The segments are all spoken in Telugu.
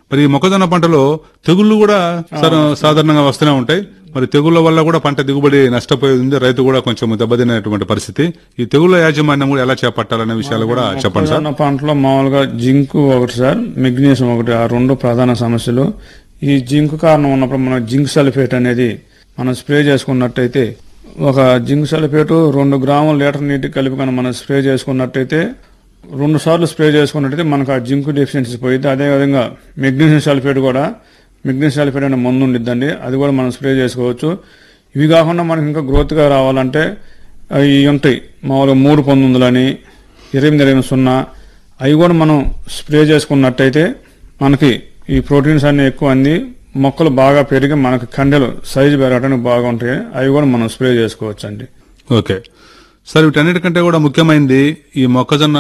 మరి ఈ మొక్కజొన్న పంటలో తెగుళ్ళు కూడా సర- సాధారణంగా వస్తూనే ఉంటాయి మరి తెగుళ్ళ వల్ల కూడా పంట దిగుబడి నష్టపోయింది రైతు కూడా కొంచెం దెబ్బతినేటువంటి పరిస్థితి ఈ తెగుళ్ళ యాజమాన్యం కూడా ఎలా చేపట్టాలనే విషయాలు కూడా చెప్పండి సార్ మొక్కజొన్న పంటలో మామూలుగా జింక్ ఒకటి సార్ మెగ్నీషియం ఒకటి ఆ రెండు ప్రధాన సమస్యలు ఈ జింక్ కారణం ఉన్నప్పుడు మనం జింక్ సల్ఫేట్ అనేది మనం స్ప్రే చేసుకున్నట్టయితే ఒక జింక్ సల్ఫేట్ రెండు గ్రాముల లీటర్ నీటికి కలిపి కనుక మనం స్ప్రే చేసుకున్నట్టయితే రెండు సార్లు స్ప్రే చేసుకున్నట్టయితే మనకు ఆ జింక్ డెఫిషియన్సీ పోయింది అదేవిధంగా మెగ్నీషియం సల్ఫేట్ కూడా మెగ్నీషియం సల్ఫేట్ అనే మందు ఉండిద్దండి అది కూడా మనం స్ప్రే చేసుకోవచ్చు ఇవి కాకుండా మనకి ఇంకా గ్రోత్గా రావాలంటే అవి ఉంటాయి మామూలుగా మూడు పంతొమ్మిదిలని ఇరవై ఎనిమిది ఇరవై సున్నా అవి కూడా మనం స్ప్రే చేసుకున్నట్టయితే మనకి ఈ ప్రోటీన్స్ అన్ని ఎక్కువ అంది మొక్కలు బాగా పెరిగి మనకి కండెలు సైజు పెరగడానికి బాగుంటాయి అవి కూడా మనం స్ప్రే చేసుకోవచ్చు అండి ఓకే సార్ వీటన్నిటికంటే కూడా ముఖ్యమైనది ఈ మొక్కజొన్న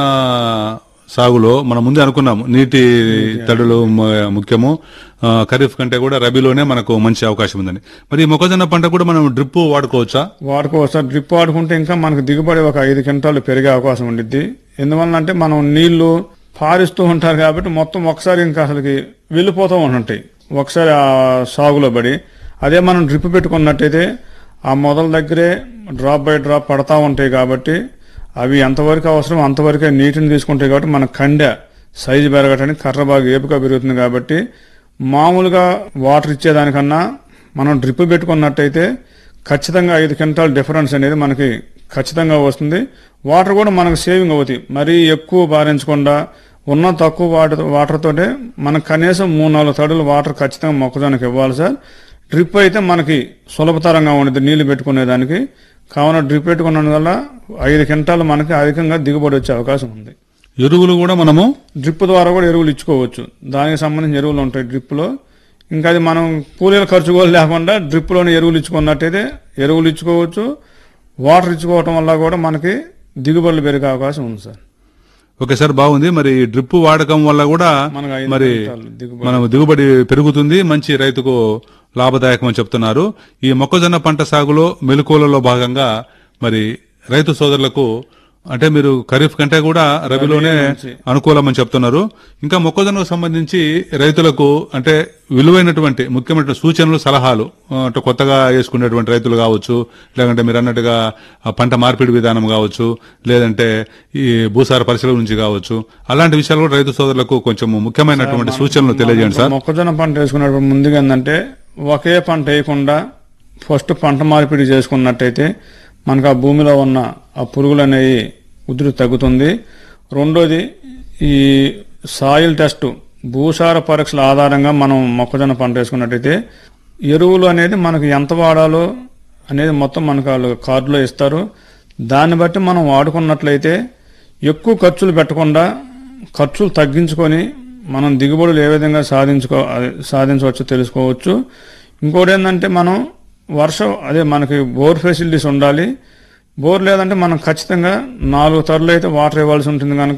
సాగులో మనం ముందే అనుకున్నాము నీటి తడులు మ- ముఖ్యము ఆ, ఖరీఫ్ కంటే కూడా రబీలోనే మనకు మంచి అవకాశం ఉందని మరి ఈ మొక్కజొన్న పంట కూడా మనం డ్రిప్ వాడుకోవచ్చా వాడుకోవచ్చు డ్రిప్ వాడుకుంటే ఇంకా మనకు దిగుబడి ఒక ఐదు క్వింటాలు పెరిగే అవకాశం ఉండిద్ది ఎందువల్ల అంటే మనం నీళ్లు పారిస్తూ ఉంటారు కాబట్టి మొత్తం ఒకసారి ఇంకా అసలుకి వెళ్ళిపోతూ ఉంటుంటాయి ఒకసారి ఆ సాగులో పడి అదే మనం డ్రిప్ పెట్టుకున్నట్టయితే ఆ మొదల దగ్గరే డ్రాప్ బై డ్రాప్ పడతా ఉంటాయి కాబట్టి అవి ఎంతవరకు అవసరం అంతవరకే నీటిని తీసుకుంటాయి కాబట్టి మన కండె సైజు పెరగటానికి కర్ర బాగా ఏపుగా పెరుగుతుంది కాబట్టి మామూలుగా వాటర్ ఇచ్చేదానికన్నా మనం డ్రిప్ పెట్టుకున్నట్టయితే ఖచ్చితంగా ఐదు క్వింటాల్ డిఫరెన్స్ అనేది మనకి ఖచ్చితంగా వస్తుంది వాటర్ కూడా మనకు సేవింగ్ అవుతాయి మరీ ఎక్కువ భారించకుండా ఉన్న తక్కువ వాటర్ వాటర్ తోటే మనకు కనీసం మూడు నాలుగు తడులు వాటర్ ఖచ్చితంగా మొక్కజొన్నకి ఇవ్వాలి సార్ డ్రిప్ అయితే మనకి సులభతరంగా ఉండదు నీళ్లు పెట్టుకునేదానికి కావున డ్రిప్ పెట్టుకున్నందు వల్ల ఐదు క్వింటాలు మనకి అధికంగా దిగుబడి వచ్చే అవకాశం ఉంది ఎరువులు కూడా మనము డ్రిప్ ద్వారా కూడా ఎరువులు ఇచ్చుకోవచ్చు దానికి సంబంధించిన ఎరువులు ఉంటాయి డ్రిప్ లో ఇంకా అది మనం కూలీల ఖర్చు కూడా లేకుండా డ్రిప్ లోని ఎరువులు ఇచ్చుకున్నట్టయితే ఎరువులు ఇచ్చుకోవచ్చు వాటర్ ఇచ్చుకోవటం వల్ల కూడా మనకి దిగుబడులు పెరిగే అవకాశం ఉంది సార్ ఓకే సార్ బాగుంది మరి డ్రిప్ వాడకం వల్ల కూడా మనకు ఐదు మరి క్వింటాలు దిగుబడి మనం దిగుబడి పెరుగుతుంది మంచి రైతుకు లాభదాయకం అని చెప్తున్నారు ఈ మొక్కజొన్న పంట సాగులో మెలకువలలో భాగంగా మరి రైతు సోదరులకు అంటే మీరు ఖరీఫ్ కంటే కూడా రబీలోనే అనుకూలం అని చెప్తున్నారు ఇంకా మొక్కజొన్నకు సంబంధించి రైతులకు అంటే విలువైనటువంటి ముఖ్యమైన సూచనలు సలహాలు ఆ, అంటే కొత్తగా వేసుకునేటువంటి రైతులు కావచ్చు లేదంటే మీరు అన్నట్టుగా ఆ, పంట మార్పిడి విధానం కావచ్చు లేదంటే ఈ భూసార పరిశీలన నుంచి కావచ్చు అలాంటి విషయాలు కూడా రైతు సోదరులకు కొంచెం ముఖ్యమైనటువంటి సూచనలు తెలియజేయండి సార్ మొక్కజొన్న పంట వేసుకున్నప్పుడు ముందుగా ఏంటంటే ఒకే పంట వేయకుండా ఫస్ట్ పంట మార్పిడి చేసుకున్నట్టయితే మనకు ఆ భూమిలో ఉన్న ఆ పురుగులు అనేవి ఉధృతి తగ్గుతుంది రెండోది ఈ సాయిల్ టెస్ట్ భూసార పరీక్షల ఆధారంగా మనం మొక్కజొన్న పంట వేసుకున్నట్టయితే ఎరువులు అనేది మనకు ఎంత వాడాలో అనేది మొత్తం మనకు వాళ్ళు కార్డులో ఇస్తారు దాన్ని బట్టి మనం వాడుకున్నట్లయితే ఎక్కువ ఖర్చులు పెట్టకుండా ఖర్చులు తగ్గించుకొని మనం దిగుబడులు ఏ విధంగా సాధించుకో అదే సాధించవచ్చో తెలుసుకోవచ్చు ఇంకోటి ఏంటంటే మనం వర్షం అదే మనకి బోర్ ఫెసిలిటీస్ ఉండాలి బోర్ లేదంటే మనం ఖచ్చితంగా నాలుగు తరలు అయితే వాటర్ ఇవ్వాల్సి ఉంటుంది కనుక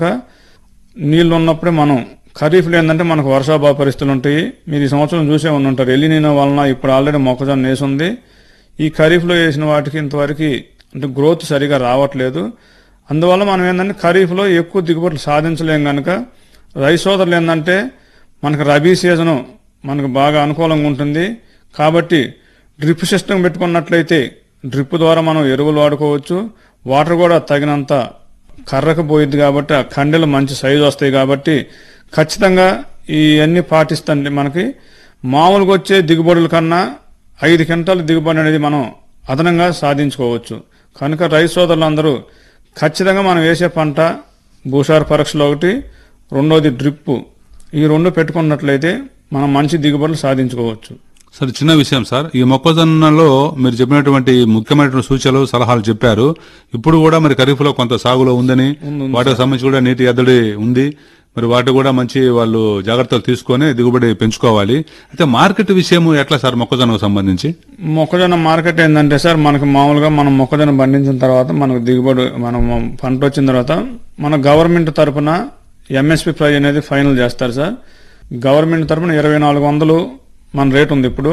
నీళ్లు ఉన్నప్పుడే మనం ఖరీఫ్లో ఏంటంటే మనకు వర్షాభావ పరిస్థితులు ఉంటాయి మీరు ఈ సంవత్సరం చూసే ఉండి ఉంటారు ఎల్లినీన వలన ఇప్పుడు ఆల్రెడీ మొక్కజొన్న వేసింది ఈ ఖరీఫ్లో వేసిన వాటికి ఇంతవరకు అంటే గ్రోత్ సరిగా రావట్లేదు అందువల్ల మనం ఏంటంటే ఖరీఫ్లో ఎక్కువ దిగుబడులు సాధించలేం కనుక రైతు సోదరులు ఏంటంటే మనకు రబీ సీజను మనకు బాగా అనుకూలంగా ఉంటుంది కాబట్టి డ్రిప్ సిస్టమ్ పెట్టుకున్నట్లయితే డ్రిప్ ద్వారా మనం ఎరువులు వాడుకోవచ్చు వాటర్ కూడా తగినంత కర్రకు పోయిద్ది కాబట్టి ఆ కండెలు మంచి సైజు వస్తాయి కాబట్టి ఖచ్చితంగా ఇవన్నీ పాటిస్తుంటే మనకి మామూలుగా వచ్చే దిగుబడుల కన్నా ఐదు క్వింటాల దిగుబడి అనేది మనం అదనంగా సాధించుకోవచ్చు కనుక రైతు సోదరులందరూ ఖచ్చితంగా మనం వేసే పంట భూసార పరీక్షలో ఒకటి రెండోది డ్రిప్ ఈ రెండు పెట్టుకున్నట్లయితే మనం మంచి దిగుబడులు సాధించుకోవచ్చు సార్ చిన్న విషయం సార్ ఈ మొక్కజొన్నలో మీరు చెప్పినటువంటి ముఖ్యమైనటువంటి సూచనలు సలహాలు చెప్పారు ఇప్పుడు కూడా మరి ఖరీఫ్లో కొంత సాగులో ఉందని వాటికి సంబంధించి కూడా నీటి ఎద్దడి ఉంది మరి వాటి కూడా మంచి వాళ్ళు జాగ్రత్తలు తీసుకొని దిగుబడి పెంచుకోవాలి అయితే మార్కెట్ విషయం ఎట్లా సార్ మొక్కజొన్నకు సంబంధించి మొక్కజొన్న మార్కెట్ ఏంటంటే సార్ మనకు మామూలుగా మనం మొక్కజొన్న పండించిన తర్వాత మనకు దిగుబడి మనం పంట వచ్చిన తర్వాత మన గవర్నమెంట్ తరపున ఎంఎస్పి ప్రైజ్ అనేది ఫైనల్ చేస్తారు సార్ గవర్నమెంట్ తరపున ఇరవై నాలుగు వందలు మన రేట్ ఉంది ఇప్పుడు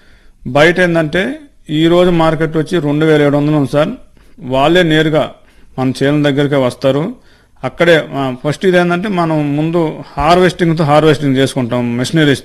బయట ఏంటంటే ఈ రోజు మార్కెట్ వచ్చి రెండు వేల ఏడు వందలు ఉంది సార్ వాళ్ళే నేరుగా మన చేనుల దగ్గరికే వస్తారు అక్కడే ఫస్ట్ ఇది ఏంటంటే మనం ముందు హార్వెస్టింగ్ తో హార్వెస్టింగ్ చేసుకుంటాం మెషినరీస్